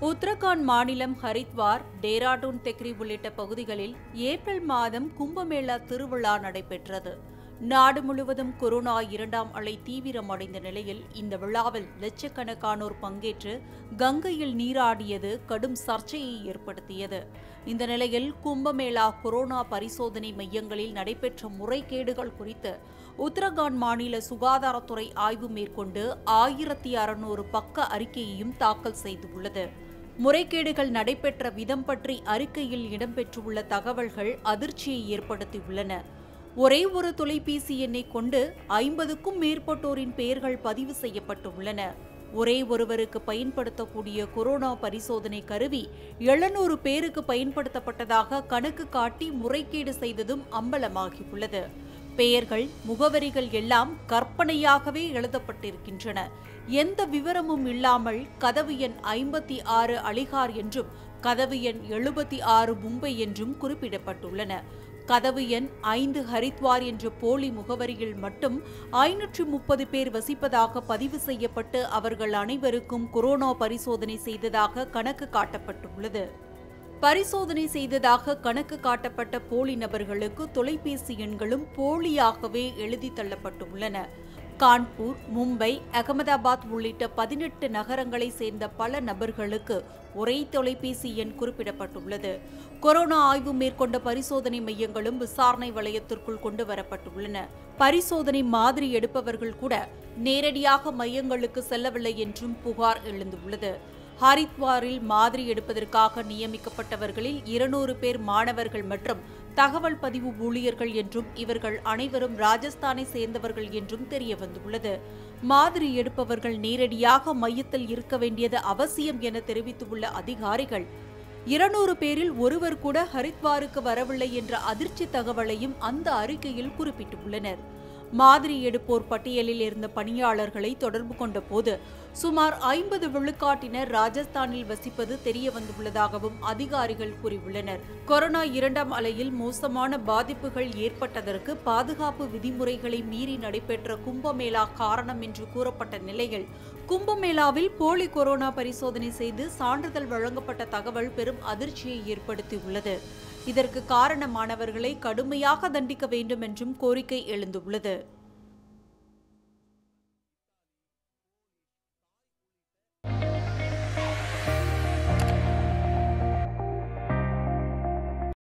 உத்தரகாண்ட் மாநிலம் ஹரித்வார் டேராடூன் தெக்ரி உள்ளிட்ட பகுதிகளில் ஏப்ரல் மாதம் கும்பமேளா திருவிழா நடைபெற்றது நாடு முழுவதும் கொரோனா இரண்டாம் அலை தீவிரமடைந்த நிலையில் இந்த விழாவில் லட்சக்கணக்கானோர் பங்கேற்று கங்கையில் நீராடியது கடும் சர்ச்சையை ஏற்படுத்தியது இந்த நிலையில் கும்பமேளா கொரோனா பரிசோதனை மையங்களில் நடைபெற்ற முறைகேடுகள் குறித்து உத்தரகாண்ட் மாநில சுகாதாரத்துறை ஆய்வு மேற்கொண்டு ஆயிரத்தி அறுநூறு பக்க அறிக்கையையும் தாக்கல் செய்துள்ளது முறைகேடுகள் நடைபெற்ற விதம் பற்றி அறிக்கையில் இடம்பெற்றுள்ள தகவல்கள் அதிர்ச்சியை ஏற்படுத்தியுள்ளன ஒரே ஒரு தொலைபேசி எண்ணை கொண்டு ஐம்பதுக்கும் மேற்பட்டோரின் பெயர்கள் பதிவு செய்யப்பட்டுள்ளன ஒரே ஒருவருக்கு பயன்படுத்தக்கூடிய கொரோனா பரிசோதனை கருவி எழுநூறு பேருக்கு பயன்படுத்தப்பட்டதாக கணக்கு காட்டி முறைகேடு செய்ததும் அம்பலமாகியுள்ளது பெயர்கள் முகவரிகள் எல்லாம் கற்பனையாகவே எழுதப்பட்டிருக்கின்றன எந்த விவரமும் இல்லாமல் கதவு எண் ஐம்பத்தி ஆறு அலிகார் என்றும் கதவு எண் எழுபத்தி ஆறு மும்பை என்றும் குறிப்பிடப்பட்டுள்ளன கதவு எண் ஐந்து ஹரித்வார் என்ற போலி முகவரியில் மட்டும் ஐநூற்று முப்பது பேர் வசிப்பதாக பதிவு செய்யப்பட்டு அவர்கள் அனைவருக்கும் கொரோனா பரிசோதனை செய்ததாக கணக்கு காட்டப்பட்டுள்ளது பரிசோதனை செய்ததாக கணக்கு காட்டப்பட்ட போலி நபர்களுக்கு தொலைபேசி எண்களும் போலியாகவே எழுதி தள்ளப்பட்டுள்ளன கான்பூர் மும்பை அகமதாபாத் உள்ளிட்ட பதினெட்டு நகரங்களை சேர்ந்த பல நபர்களுக்கு ஒரே தொலைபேசி எண் குறிப்பிடப்பட்டுள்ளது கொரோனா ஆய்வு மேற்கொண்ட பரிசோதனை மையங்களும் விசாரணை வளையத்திற்குள் கொண்டு வரப்பட்டுள்ளன பரிசோதனை மாதிரி எடுப்பவர்கள் கூட நேரடியாக மையங்களுக்கு செல்லவில்லை என்றும் புகார் எழுந்துள்ளது ஹரித்வாரில் மாதிரி எடுப்பதற்காக நியமிக்கப்பட்டவர்களில் இருநூறு பேர் மாணவர்கள் மற்றும் தகவல் பதிவு ஊழியர்கள் என்றும் இவர்கள் அனைவரும் ராஜஸ்தானை சேர்ந்தவர்கள் என்றும் தெரிய வந்துள்ளது மாதிரி எடுப்பவர்கள் நேரடியாக மையத்தில் இருக்க வேண்டியது அவசியம் என தெரிவித்துள்ள அதிகாரிகள் இருநூறு பேரில் ஒருவர் கூட ஹரித்வாருக்கு வரவில்லை என்ற அதிர்ச்சி தகவலையும் அந்த அறிக்கையில் குறிப்பிட்டுள்ளனர் மாதிரி எடுப்போர் பட்டியலில் இருந்த பணியாளர்களை தொடர்பு கொண்ட போது சுமார் ஐம்பது விழுக்காட்டினர் ராஜஸ்தானில் வசிப்பது தெரிய வந்துள்ளதாகவும் அதிகாரிகள் கூறியுள்ளனர் கொரோனா இரண்டாம் அலையில் மோசமான பாதிப்புகள் ஏற்பட்டதற்கு பாதுகாப்பு விதிமுறைகளை மீறி நடைபெற்ற கும்பமேளா காரணம் என்று கூறப்பட்ட நிலையில் கும்பமேளாவில் போலி கொரோனா பரிசோதனை செய்து சான்றிதழ் வழங்கப்பட்ட தகவல் பெரும் அதிர்ச்சியை ஏற்படுத்தியுள்ளது இதற்கு காரணமானவர்களை கடுமையாக தண்டிக்க வேண்டும் என்றும் கோரிக்கை எழுந்துள்ளது